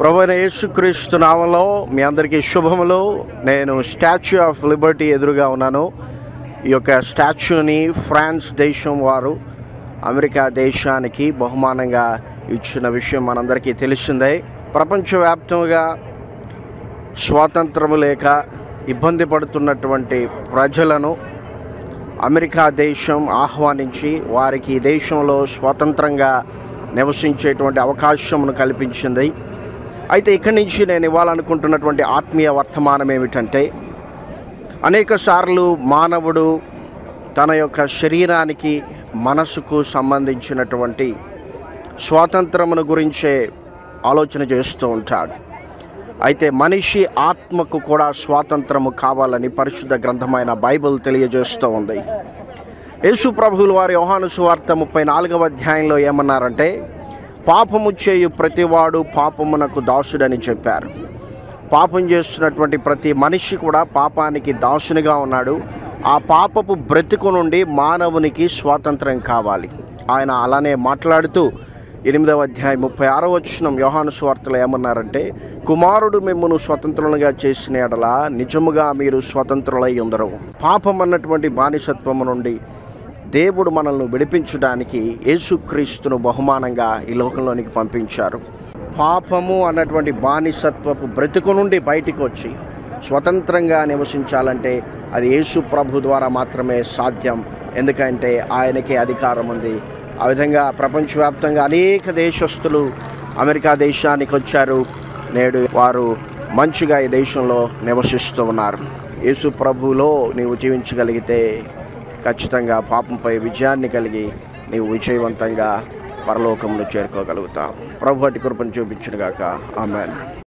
ప్రభువైన యేసుక్రీస్తు నామంలో మీ అందరికీ శుభములు నేను స్టాచ్యూ ఆఫ్ లిబర్టీ ఎదురుగా ఉన్నాను ఈ యొక్క స్టాచ్యూని ఫ్రాన్స్ దేశం వారు అమెరికా దేశానికి బహుమానంగా ఇచ్చిన విషయం మనందరికీ తెలిసిందే ప్రపంచవ్యాప్తంగా స్వాతంత్రము లేక ఇబ్బంది పడుతున్నటువంటి ప్రజలను అమెరికా దేశం ఆహ్వానించి వారికి ఈ దేశంలో స్వతంత్రంగా నివసించేటువంటి అవకాశమును కల్పించింది అయితే ఇక్కడి నుంచి నేను ఇవ్వాలనుకుంటున్నటువంటి ఆత్మీయ వర్తమానం ఏమిటంటే అనేక సార్లు మానవుడు తన యొక్క శరీరానికి మనసుకు సంబంధించినటువంటి స్వాతంత్రమును గురించే ఆలోచన చేస్తూ ఉంటాడు అయితే మనిషి ఆత్మకు కూడా స్వాతంత్రము కావాలని పరిశుద్ధ గ్రంథమైన బైబిల్ తెలియజేస్తూ ఉంది యేసు ప్రభువులు వారి యోహాను సువార్త ముప్పై నాలుగవ అధ్యాయంలో ఏమన్నారంటే పాపము చేయు ప్రతివాడు పాపమునకు దాసుడని చెప్పారు పాపం చేస్తున్నటువంటి ప్రతి మనిషి కూడా పాపానికి దాసునిగా ఉన్నాడు ఆ పాపపు బ్రతుకు నుండి మానవునికి స్వాతంత్రం కావాలి ఆయన అలానే మాట్లాడుతూ ఎనిమిదవ అధ్యాయం ముప్పై ఆరో వచ్చిన యోహాను స్వార్తలు ఏమన్నారంటే కుమారుడు మిమ్మల్ని స్వతంత్రులుగా చేసిన ఎడల నిజముగా మీరు స్వతంత్రులై ఉండరు పాపం అన్నటువంటి బానిసత్వము నుండి దేవుడు మనల్ని విడిపించడానికి యేసుక్రీస్తును బహుమానంగా ఈ లోకంలోనికి పంపించారు పాపము అన్నటువంటి బానిసత్వపు బ్రతుకు నుండి బయటికి వచ్చి స్వతంత్రంగా నివసించాలంటే అది యేసు ప్రభు ద్వారా మాత్రమే సాధ్యం ఎందుకంటే ఆయనకే అధికారం ఉంది ఆ విధంగా ప్రపంచవ్యాప్తంగా అనేక దేశస్తులు అమెరికా దేశానికి వచ్చారు నేడు వారు మంచిగా ఈ దేశంలో నివసిస్తూ ఉన్నారు యేసు ప్రభువులో నీవు జీవించగలిగితే ఖచ్చితంగా పాపంపై విజయాన్ని కలిగి నీవు విజయవంతంగా పరలోకంలో చేరుకోగలుగుతావు ప్రభు అటు కృపను చూపించుగాక ఆమెన్